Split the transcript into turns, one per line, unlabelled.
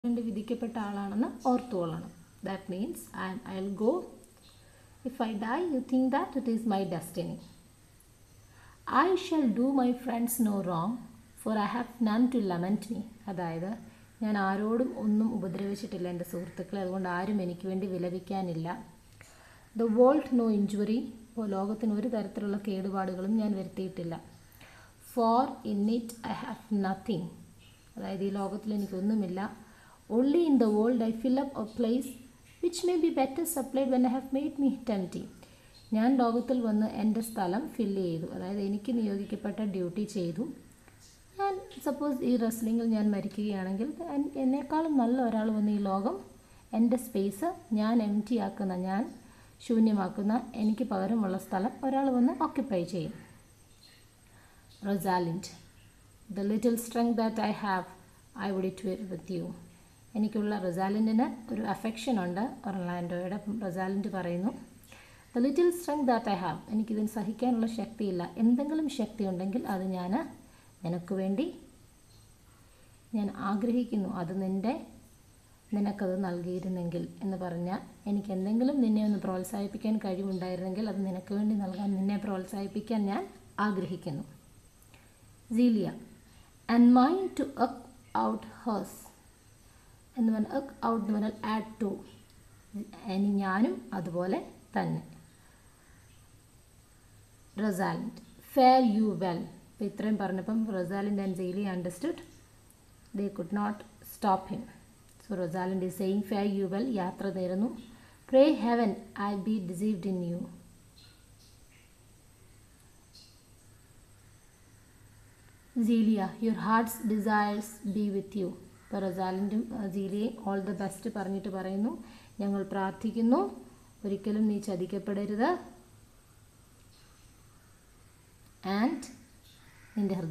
വേണ്ടി വിധിക്കപ്പെട്ട ആളാണെന്ന് ഓർത്തുകൊള്ളണം that means I I will go if I die you think that it is my destiny I shall do my friends no wrong for I have none to lament me അതായത് ഞാൻ ആരോടും ഒന്നും ഉപദ്രവിച്ചിട്ടില്ല എൻ്റെ സുഹൃത്തുക്കളെ അതുകൊണ്ട് ആരും എനിക്ക് വേണ്ടി വിലപിക്കാനില്ല ദ വേൾഡ് നോ ഇഞ്ചുറി ഇപ്പോൾ ലോകത്തിന് ഒരു തരത്തിലുള്ള കേടുപാടുകളും ഞാൻ വരുത്തിയിട്ടില്ല for in it I have nothing അതായത് ഈ ലോകത്തിൽ എനിക്കൊന്നുമില്ല only in the world I fill up a place which may be better supplied when I have made me ടെൻറ്റി ഞാൻ ലോകത്തിൽ വന്ന് എൻ്റെ സ്ഥലം ഫില്ല് ചെയ്തു അതായത് എനിക്ക് നിയോഗിക്കപ്പെട്ട ഡ്യൂട്ടി ചെയ്തു ഞാൻ സപ്പോസ് ഈ റെസ്ലിങ്ങിൽ ഞാൻ മരിക്കുകയാണെങ്കിൽ എൻ- എന്നെക്കാളും നല്ല ഒരാൾ വന്ന് ഈ ലോകം എൻ്റെ സ്പേസ് ഞാൻ എം ടി ആക്കുന്ന ഞാൻ ശൂന്യമാക്കുന്ന എനിക്ക് പകരമുള്ള സ്ഥലം ഒരാൾ വന്ന് ഓക്യുപ്പൈ ചെയ്യും Rosalind the little strength that I have I would it with you എനിക്കുള്ള റൊസാലിൻഡിന് ഒരു അഫെക്ഷൻ ഉണ്ട് ഒർലാൻഡോയുടെ റൊസാലിൻഡ് പറയുന്നു the little strength that I have എനിക്കിതിന് സഹിക്കാനുള്ള ശക്തിയില്ല എന്തെങ്കിലും ശക്തി ഉണ്ടെങ്കിൽ അത് ഞാൻ നിനക്ക് വേണ്ടി ഞാൻ ആഗ്രഹിക്കുന്നു അത് നിൻ്റെ നിനക്കത് നൽകിയിരുന്നെങ്കിൽ എന്ന് പറഞ്ഞാൽ എനിക്ക് എന്തെങ്കിലും നിന്നെ ഒന്ന് പ്രോത്സാഹിപ്പിക്കാൻ കഴിവുണ്ടായിരുന്നെങ്കിൽ അത് നിനക്ക് വേണ്ടി നൽകാൻ നിന്നെ പ്രോത്സാഹിപ്പിക്കാൻ ഞാൻ ആഗ്രഹിക്കുന്നു Celia and mind to eke out hers എന്ന് പറഞ്ഞാൽ അക്ക് ഔട്ട് എന്ന് പറഞ്ഞാൽ ആഡ് ടു ഇനി ഞാനും അതുപോലെ തന്നെ റൊസാലിൻഡ് ഫെയർ യു വെൽ ഇപ്പോൾ ഇത്രയും പറഞ്ഞപ്പം Rosalind and Celia understood they could not stop him so Rosalind is saying fare you well യാത്ര നേരുന്നു pray heaven I be deceived in you Celia your heart's desires be with you ഇപ്പോൾ റൊസാലിൻഡും സീലിയയും all the best പറഞ്ഞിട്ട് പറയുന്നു ഞങ്ങൾ പ്രാർത്ഥിക്കുന്നു ഒരിക്കലും നീ ചതിക്കപ്പെടരുത് ആൻഡ് നിൻ്റെ ഹൃദയം